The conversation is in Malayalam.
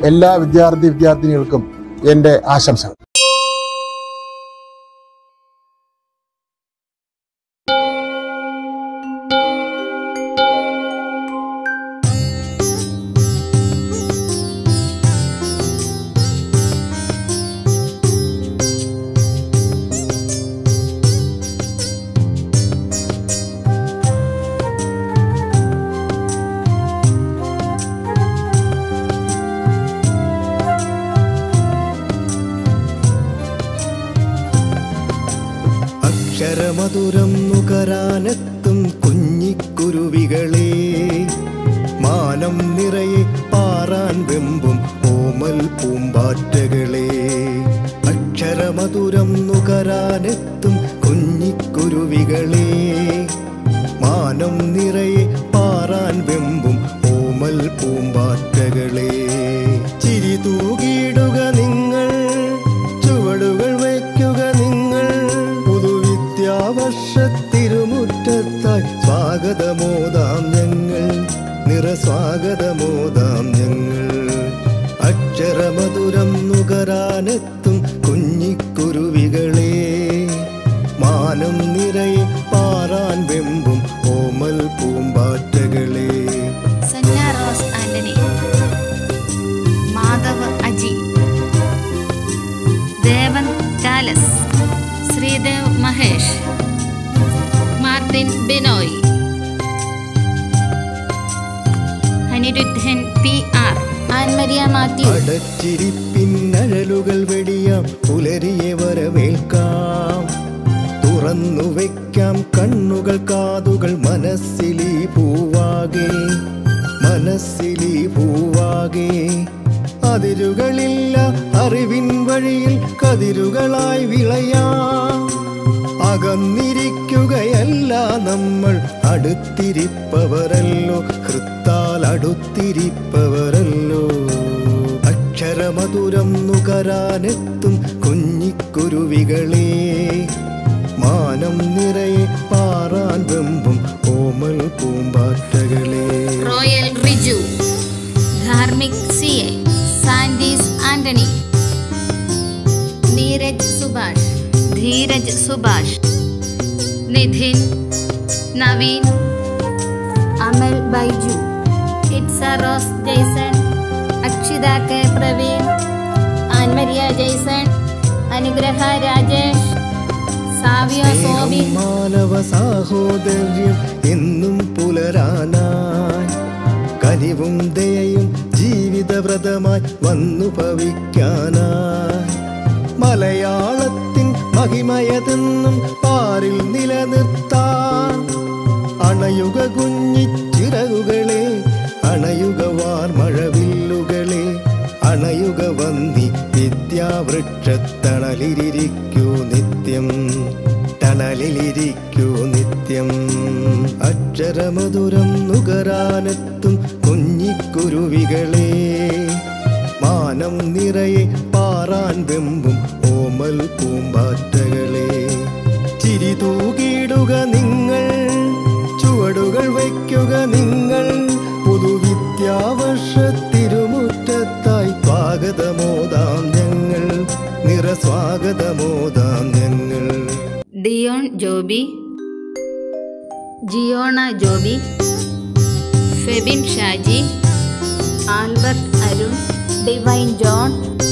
എല്ലാ വിദ്യാർത്ഥി വിദ്യാർത്ഥിനികൾക്കും എൻ്റെ ആശംസകൾ അക്ഷരമധുരം നുകരാനെത്തും കുഞ്ഞിക്കുരുവികളെ മാനം നിറയെ പാറാൻ വെമ്പും ഓമൽ പൂമ്പാറ്റകളെ അക്ഷരമധുരം നുകരാനെത്തും കുഞ്ഞിക്കുരുവികളെ മാനം നിറയെ പാറാൻ വെമ്പും ഓമൽ പൂമ്പാറ്റകളെ ചിരി തൂകിയിടുക നിങ്ങൾ ചുവടുകൾ വയ്ക്കുക നിങ്ങൾ പുതുവിദ്യാവർഷത്തിരുമുറ്റത്തായി സ്വാഗതമോദാം ഞങ്ങൾ നിറസ്വാഗതമോദാം ഞങ്ങൾ അക്ഷരമധുരം നുകരാനെത്തും കുഞ്ഞിക്കുരുവികളെ മാനം നിറയെ പാറാൻ വെമ്പും ഓമൽ പൂമ്പാറ്റകളെ Sanya Rose Antony Madhav Aji Devan Talas Sreedev Mahesh Martin Binoy Aniruddhan P R Annmaria Mathew അടച്ചിരിപ്പിന്നഴലുകൾ വെടിയാം പുലരിയെ വരവേൽക്കാം തുറന്നു വെക്കാം കണ്ണുകൾ കാതുകൾ മനസ്സിലീ പൂവാകെ മനസ്സിലീ പൂവാകെ അതിരുകളില്ല അറിവിൻ വഴിയിൽ കതിരുകളായി വിളയാം അകന്നിരിക്കുകയല്ല നമ്മൾ അടുത്തിരിപ്പവരല്ലോ ഹൃത്താൽ അടുത്തിരിപ്പവരല്ലോ അക്ഷരമധുരം നുകരാനെത്തും കുഞ്ഞിക്കുരുവികളെ മാനം നിറയെ പാറാൻ വെമ്പും ഓമൽ പൂമ്പാറ്റകളെ Royal Riju Dharmik C A Sandies Antony Neeraj Subhash Dheeraj Subhash Nidhin Naveen Amal Baiju ഇറ്റ്സ Rose Jaison Akshitha K Praveen Annmaria Jaison Anugraha Rajesh Savio Sobi മാനവ സാഹോദര്യം എന്നും പുലരാനായി കനിവും ദയയും ജീവിതവ്രതമായി വന്നു ഭവിക്കാനായി മലയാളത്തിൻ മഹിമയതെന്നും പാരിൽ നിലനിർത്താൻ അണയുക കുഞ്ഞിച്ചിറകുകളെ അണയുക വാർമഴവില്ലുകളെ അണയുക വന്നി വിദ്യാവൃക്ഷത്തണലിരിക്കൂ നിത്യം തണലിലിരിക്കൂ നിത്യം അക്ഷരമധുരം നുകരാനെത്തും കുഞ്ഞിക്കുരുവികളെ മാനം നിറയെ പാറാൻ വെമ്പും ഓമൽ പൂമ്പാറ്റകളെ ചിരി തൂകിയിടുക നിങ്ങൾ ചുവടുകൾ വയ്ക്കുക നിങ്ങൾ പുതുവിദ്യാവർഷത്തിരുമുറ്റത്തായി സ്വാഗതമോദാം ഞങ്ങൾ നിറസ്വാഗതമോദാം ഞങ്ങൾ Dion Joby Jiona Joby Febin Shaji Albert Arun Divine John